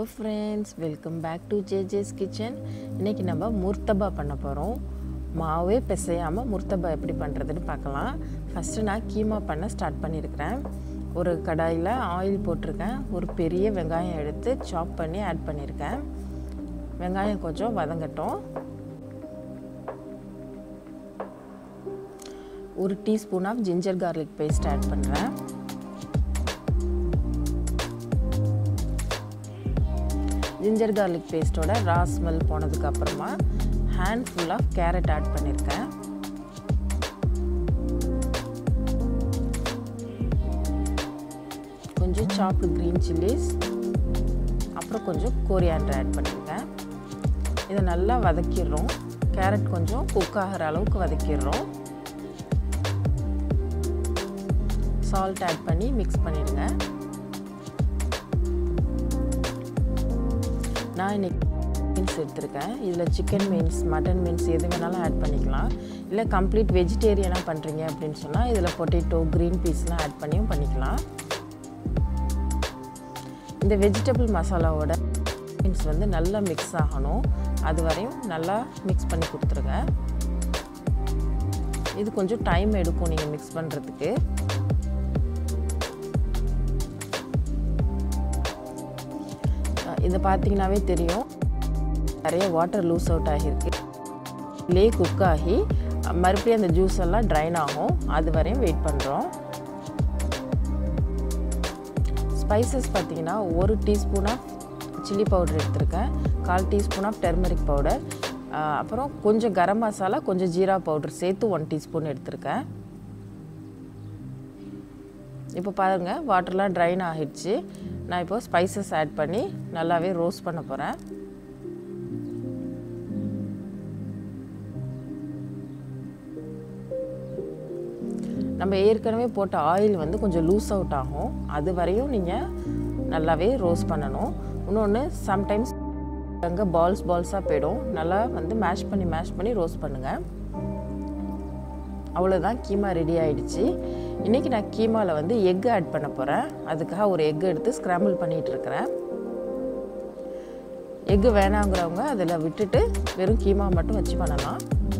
hello friends welcome back to JJ's kitchen இன்றைக்கி நம்ம முர்த்தபா பண்ண போகிறோம் மாவே பிசையாமல் முர்த்தபா எப்படி பண்ணுறதுன்னு பார்க்கலாம் ஃபஸ்ட்டு நான் கீமா பண்ண ஸ்டார்ட் பண்ணியிருக்கிறேன் ஒரு கடாயில் ஆயில் போட்டிருக்கேன் ஒரு பெரிய வெங்காயம் எடுத்து சாப் பண்ணி ஆட் பண்ணியிருக்கேன் வெங்காயம் கொஞ்சம் வதங்கட்டும் ஒரு teaspoon of ginger garlic paste add பண்ணுறேன் ஜிஞ்சர் கார்லிக் பேஸ்ட்டோட ரா ஸ்மெல் போனதுக்கு அப்புறமா handful of carrot add பண்ணியிருக்கேன் கொஞ்சம் சாப்டு க்ரீன் சில்லிஸ் அப்புறம் கொஞ்சம் கோரியாண்டர் ஆட் பண்ணியிருக்கேன் இதை நல்லா வதக்கிடுறோம் கேரட் கொஞ்சம் குக் ஆகிற அளவுக்கு வதக்கிடுறோம் சால்ட் ஆட் பண்ணி மிக்ஸ் பண்ணிடுங்க நான் இன்றைக்கி மீன்ஸ் எடுத்திருக்கேன் இதில் சிக்கன் மீன்ஸ் மட்டன் மீன்ஸ் எது வேணாலும் ஆட் பண்ணிக்கலாம் இல்லை கம்ப்ளீட் வெஜிடேரியனாக பண்ணுறீங்க அப்படின்னு சொன்னால் இதில் பொட்டேட்டோ க்ரீன் பீஸ்லாம் ஆட் பண்ணியும் பண்ணிக்கலாம் இந்த வெஜிடபிள் மசாலாவோட மீன்ஸ் வந்து நல்லா மிக்ஸ் ஆகணும் அது வரையும் நல்லா மிக்ஸ் பண்ணி கொடுத்துருங்க இது கொஞ்சம் டைம் எடுக்கும் நீங்கள் மிக்ஸ் பண்ணுறதுக்கு இதை பார்த்தீங்கன்னாவே தெரியும் நிறைய வாட்டர் லூஸ் அவுட் ஆகியிருக்கு லே குக் ஆகி மறுபடியும் அந்த ஜூஸ் எல்லாம் ட்ரைன் ஆகும் அது வரையும் வெயிட் பண்ணுறோம் ஸ்பைசஸ் பார்த்தீங்கன்னா ஒரு டீஸ்பூன் ஆஃப் சில்லி பவுடர் எடுத்திருக்கேன் கால் டீஸ்பூன் ஆஃப் டெர்மரிக் பவுடர் அப்புறம் கொஞ்சம் கரம் மசாலா கொஞ்சம் ஜீரா பவுடர் சேர்த்து ஒன் டீஸ்பூன் எடுத்திருக்கேன் இப்போ பாருங்கள் வாட்டர்லாம் ட்ரைன் ஆகிடுச்சு நான் இப்போ ஸ்பைசஸ் ஆட் பண்ணி நல்லாவே ரோஸ்ட் பண்ண போகிறேன் நம்ம ஏற்கனவே போட்ட ஆயில் வந்து கொஞ்சம் லூஸ் அவுட் ஆகும் அது வரையும் நீங்கள் நல்லாவே ரோஸ்ட் பண்ணணும் இன்னொன்று சம்டைம்ஸ் அங்கே பால்ஸ் பால்ஸாக போயிடும் நல்லா வந்து மேஷ் பண்ணி மேஷ் பண்ணி ரோஸ்ட் பண்ணுங்கள் அவ்வளோதான் கீமா ரெடி ஆகிடுச்சு இன்றைக்கி நான் கீமாவில் வந்து எக்கு ஆட் பண்ண போகிறேன் அதுக்காக ஒரு எக்கு எடுத்து ஸ்க்ராம்பிள் பண்ணிகிட்டு இருக்கிறேன் எக்கு வேணாங்கிறவங்க அதில் விட்டுட்டு வெறும் கீமா மட்டும் வச்சு பண்ணலாம்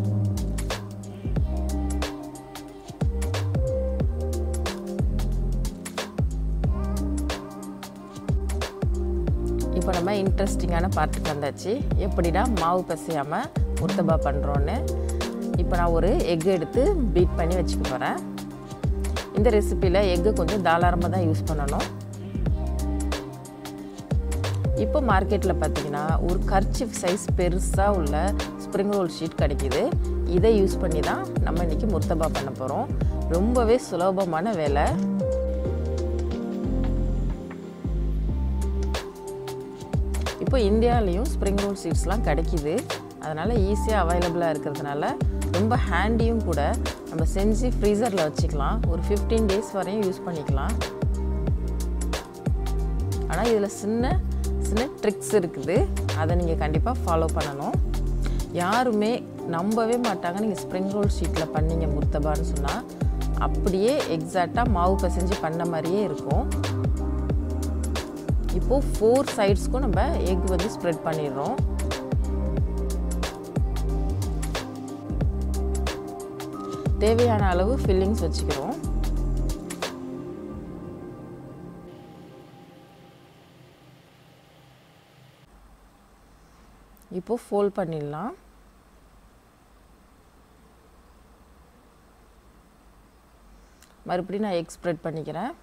இப்போ நம்ம இன்ட்ரெஸ்டிங்கான பார்ட்டுக்கு வந்தாச்சு எப்படிடா மாவு பசையாமல் முர்த்தபா பண்ணுறோன்னு இப்போ நான் ஒரு எக் எடுத்து பீட் பண்ணி வச்சுக்க போகிறேன் இந்த ரெசிப்பியில் எக்கு கொஞ்சம் தாராளமாக தான் யூஸ் பண்ணணும் இப்போ மார்க்கெட்டில் பார்த்தீங்கன்னா ஒரு கர்ச்சிஃப் சைஸ் பெருசாக உள்ள ஸ்ப்ரிங் ரோல் ஷீட் கிடைக்கிது இதை யூஸ் பண்ணி தான் நம்ம இன்றைக்கி முர்த்தபா பண்ண போகிறோம் ரொம்பவே சுலபமான வேலை இப்போ இந்தியாலேயும் ஸ்ப்ரிங் ரோல் சீட்ஸ்லாம் கிடைக்கிது அதனால் ஈஸியாக அவைலபிளாக இருக்கிறதுனால ரொம்ப ஹேண்டியும் கூட நம்ம செஞ்சு ஃப்ரீசரில் வச்சுக்கலாம் ஒரு ஃபிஃப்டீன் டேஸ் வரையும் யூஸ் பண்ணிக்கலாம் ஆனால் இதில் சின்ன சின்ன ட்ரிக்ஸ் இருக்குது அதை நீங்கள் கண்டிப்பாக ஃபாலோ பண்ணணும் யாருமே நம்பவே மாட்டாங்க நீங்கள் ஸ்ப்ரிங் ரோல் ஷீட்டில் பண்ணீங்க முர்த்தபான்னு சொன்னால் அப்படியே எக்ஸாக்டாக மாவு பிசைஞ்சு பண்ண மாதிரியே இருக்கும் இப்போது ஃபோர் சைட்ஸ்க்கும் நம்ம எக் வந்து ஸ்ப்ரெட் பண்ணிடுறோம் தேவையான அளவு ஃபில்லிங்ஸ் வச்சுக்கிறோம் இப்போ ஃபோல்ட் பண்ணிடலாம் மறுபடியும் நான் எக் ஸ்ப்ரெட் பண்ணிக்கிறேன்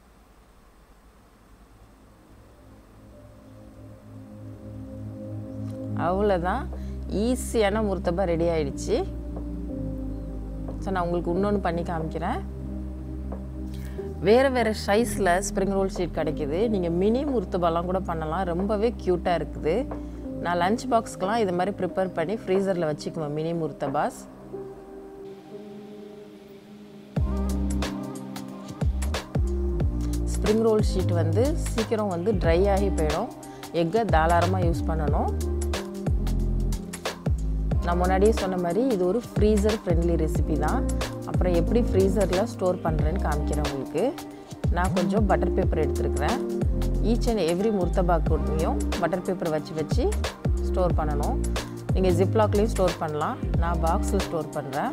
அவ்வளோதான் ஈஸியான முர்த்தபா ரெடி ஆயிடுச்சு ஸோ நான் உங்களுக்கு இன்னொன்று பண்ணி காமிக்கிறேன் வேறு வேறு சைஸில் ஸ்ப்ரிங் ரோல் ஷீட் கிடைக்கிது நீங்கள் மினி முர்த்தபாலாம் கூட பண்ணலாம் ரொம்பவே க்யூட்டாக இருக்குது நான் லஞ்ச் பாக்ஸ்க்கெலாம் இது மாதிரி ப்ரிப்பேர் பண்ணி ஃப்ரீசரில் வச்சுக்குவேன் mini murtabas spring roll sheet வந்து சீக்கிரம் வந்து ட்ரை ஆகி போயிடும் எக்கை தாராளமாக யூஸ் பண்ணணும் நான் முன்னாடியே சொன்ன மாதிரி இது ஒரு ஃப்ரீசர் ஃப்ரெண்ட்லி ரெசிபி தான் அப்புறம் எப்படி ஃப்ரீசரில் ஸ்டோர் பண்ணுறேன்னு காமிக்கிறேன் உங்களுக்கு நான் கொஞ்சம் பட்டர் பேப்பர் எடுத்துருக்கிறேன் ஈச் அண்ட் எவ்ரி முர்த்தபாக்கூடையும் பட்டர் பேப்பர் வச்சு வச்சு ஸ்டோர் பண்ணணும் நீங்கள் ஜிப்லாக்லேயும் ஸ்டோர் பண்ணலாம் நான் பாக்ஸில் ஸ்டோர் பண்ணுறேன்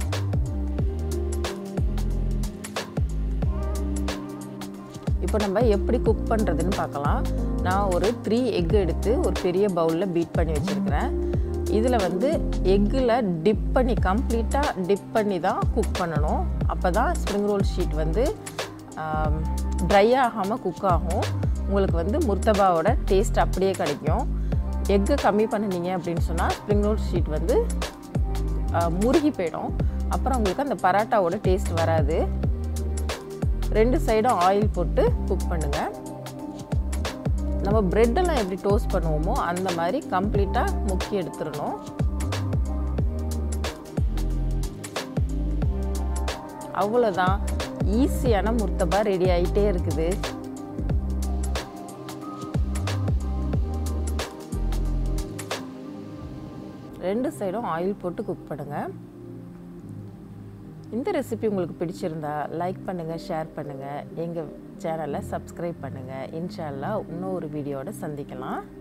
இப்போ நம்ம எப்படி குக் பண்ணுறதுன்னு பார்க்கலாம் நான் ஒரு த்ரீ எக் எடுத்து ஒரு பெரிய பவுலில் பீட் பண்ணி வச்சுருக்கிறேன் இதில் வந்து எக்கில் டிப் பண்ணி கம்ப்ளீட்டாக டிப் பண்ணி தான் குக் பண்ணணும் அப்போ தான் ஸ்ப்ரிங் ரோல் ஷீட் வந்து ட்ரை ஆகாமல் குக் ஆகும் உங்களுக்கு வந்து முர்த்தபாவோட டேஸ்ட் அப்படியே கிடைக்கும் எக்கை கம்மி பண்ணினீங்க அப்படின்னு சொன்னால் ஸ்ப்ரிங் ரோல் ஷீட் வந்து முருகி போயிடும் அப்புறம் உங்களுக்கு அந்த பராட்டாவோட டேஸ்ட் வராது ரெண்டு சைடும் ஆயில் போட்டு குக் பண்ணுங்கள் நம்ம ப்ரெட்டெல்லாம் எப்படி டோஸ்ட் பண்ணுவோமோ அந்த மாதிரி கம்ப்ளீட்டாக முக்கி எடுத்துடணும் அவ்வளோதான் ஈஸியான முர்த்தபா ரெடி ஆகிட்டே இருக்குது ரெண்டு சைடும் ஆயில் போட்டு குக் பண்ணுங்கள் இந்த ரெசிபி உங்களுக்கு பிடிச்சிருந்தா லைக் பண்ணுங்கள் ஷேர் பண்ணுங்கள் எங்கள் சேனலை சப்ஸ்கிரைப் பண்ணுங்கள் இன்ஷால்லா இன்னும் ஒரு வீடியோட சந்திக்கலாம்